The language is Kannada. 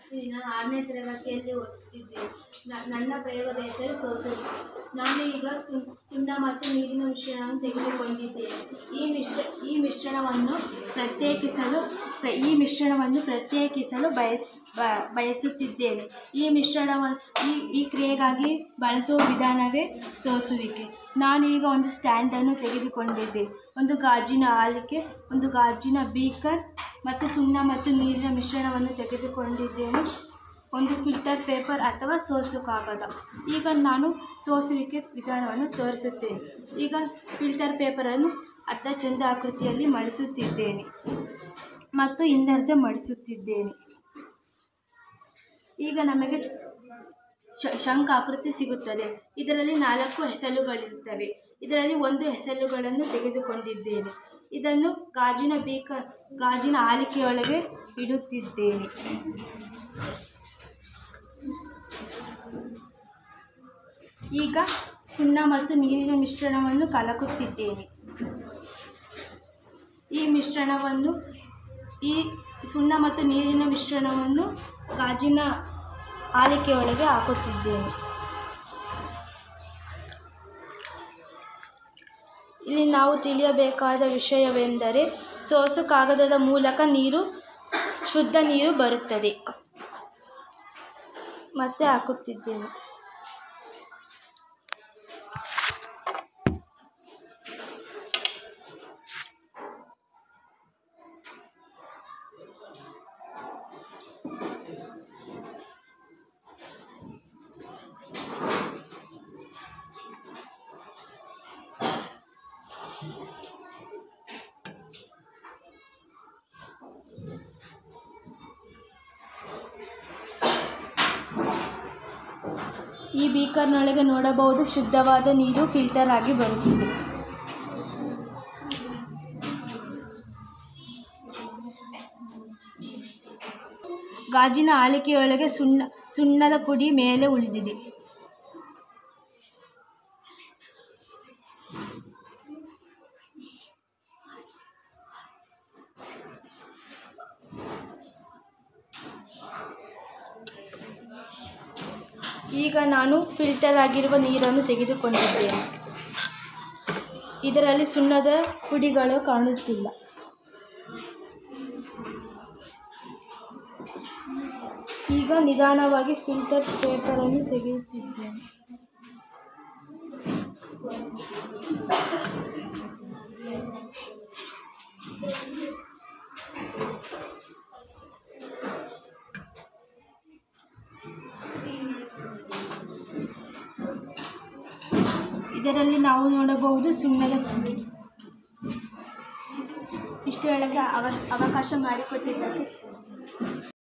ನಾನು ಆರನೇ ತರಗತಿಯಲ್ಲಿ ಓದುತ್ತಿದ್ದೆ ನ- ನನ್ನ ಪ್ರಯೋಗದ ಹೆಸರು ಸೋಸುರಿ ನಾನು ಈಗ ಸುಣ್ ಸುಣ್ಣ ಮತ್ತು ನೀರಿನ ಮಿಶ್ರಣವನ್ನು ತೆಗೆದುಕೊಂಡಿದ್ದೇನೆ ಈ ಮಿಶ್ರ ಈ ಮಿಶ್ರಣವನ್ನು ಪ್ರತ್ಯೇಕಿಸಲು ಪ್ರ- ಈ ಮಿಶ್ರಣವನ್ನು ಪ್ರತ್ಯೇಕಿಸಲು ಬಯ ಬ- ಬಯಸುತ್ತಿದ್ದೇನೆ ಈ ಮಿಶ್ರಣವನ್ನು ಈ ಈ ಕ್ರಿಯೆಗಾಗಿ ಬಳಸುವ ವಿಧಾನವೇ ಸೋಸುವಿಕೆ ನಾನು ಈಗ ಒಂದು ಸ್ಟ್ಯಾಂಡನ್ನು ತೆಗೆದುಕೊಂಡಿದ್ದೆ ಒಂದು ಗಾಜಿನ ಆಲಿಕೆ ಒಂದು ಗಾಜಿನ ಬೀಕರ್ ಮತ್ತು ಸುಣ್ಣ ಮತ್ತು ನೀರಿನ ಮಿಶ್ರಣವನ್ನು ತೆಗೆದುಕೊಂಡಿದ್ದೇನೆ ಒಂದು ಫಿಲ್ಟರ್ ಪೇಪರ್ ಅಥವಾ ಸೋಸು ಕಾಗದ ಈಗ ನಾನು ಸೋಸುವಿಕೆ ವಿಧಾನವನ್ನು ತೋರಿಸುತ್ತೇನೆ ಈಗ ಫಿಲ್ಟರ್ ಪೇಪರನ್ನು ಅರ್ಧ ಚಂದ ಆಕೃತಿಯಲ್ಲಿ ಮಡಿಸುತ್ತಿದ್ದೇನೆ ಮತ್ತು ಇನ್ನರ್ಧ ಮಡಿಸುತ್ತಿದ್ದೇನೆ ಈಗ ನಮಗೆ ಚ- ಶ- ಶಂಖ ಆಕೃತಿ ಸಿಗುತ್ತದೆ ಇದರಲ್ಲಿ ನಾಲ್ಕು ಹೆಸರುಗಳಿರುತ್ತವೆ ಇದರಲ್ಲಿ ಒಂದು ಹೆಸರುಗಳನ್ನು ತೆಗೆದುಕೊಂಡಿದ್ದೇನೆ ಇದನ್ನು ಗಾಜಿನ ಬೀಕ ಗಾಜಿನ ಆಲಿಕೆಯೊಳಗೆ ಇಡುತ್ತಿದ್ದೇನೆ ಈಗ ಸುಣ್ಣ ಮತ್ತು ನೀರಿನ ಮಿಶ್ರಣವನ್ನು ಕಲಕುತ್ತಿದ್ದೇನೆ ಈ ಮಿಶ್ರಣವನ್ನು ಈ ಸುಣ್ಣ ಮತ್ತು ನೀರಿನ ಮಿಶ್ರಣವನ್ನು ಗಾಜಿನ ಆಲಿಕೆಯೊಳಗೆ ಹಾಕುತ್ತಿದ್ದೇನೆ ಇಲ್ಲಿ ನಾವು ತಿಳಿಯಬೇಕಾದ ವಿಷಯವೆಂದರೆ ಸೋಸು ಕಾಗದದ ಮೂಲಕ ನೀರು ಶುದ್ಧ ನೀರು ಬರುತ್ತದೆ ಮತ್ತೆ ಹಾಕುತ್ತಿದ್ದೇನೆ ಈ ಬೀಕರ್ನೊಳಗೆ ನೋಡಬಹುದು ಶುದ್ಧವಾದ ನೀರು ಫಿಲ್ಟರ್ ಆಗಿ ಬರುತ್ತಿದೆ ಗಾಜಿನ ಆಲಿಕೆಯೊಳಗೆ ಸುಣ್ಣ ಸುಣ್ಣದ ಪುಡಿ ಮೇಲೆ ಉಳಿದಿದೆ ಈಗ ನಾನು ಫಿಲ್ಟರ್ ಆಗಿರುವ ನೀರನ್ನು ತೆಗೆದುಕೊಂಡಿದ್ದೇನೆ ಇದರಲ್ಲಿ ಸುಣ್ಣದ ಪುಡಿಗಳು ಕಾಣುತ್ತಿಲ್ಲ ಈಗ ನಿಧಾನವಾಗಿ ಫಿಲ್ಟರ್ ಪೇಪರನ್ನು ತೆಗೆಯುತ್ತಿದ್ದೇನೆ ಇದರಲ್ಲಿ ನಾವು ನೋಡಬಹುದು ಸುಣ್ಣದ ಪುಡಿ ಇಷ್ಟು ಹೇಳಕ್ಕೆ ಅವ ಅವಕಾಶ ಮಾಡಿಕೊಟ್ಟಿದ್ದಕ್ಕೆ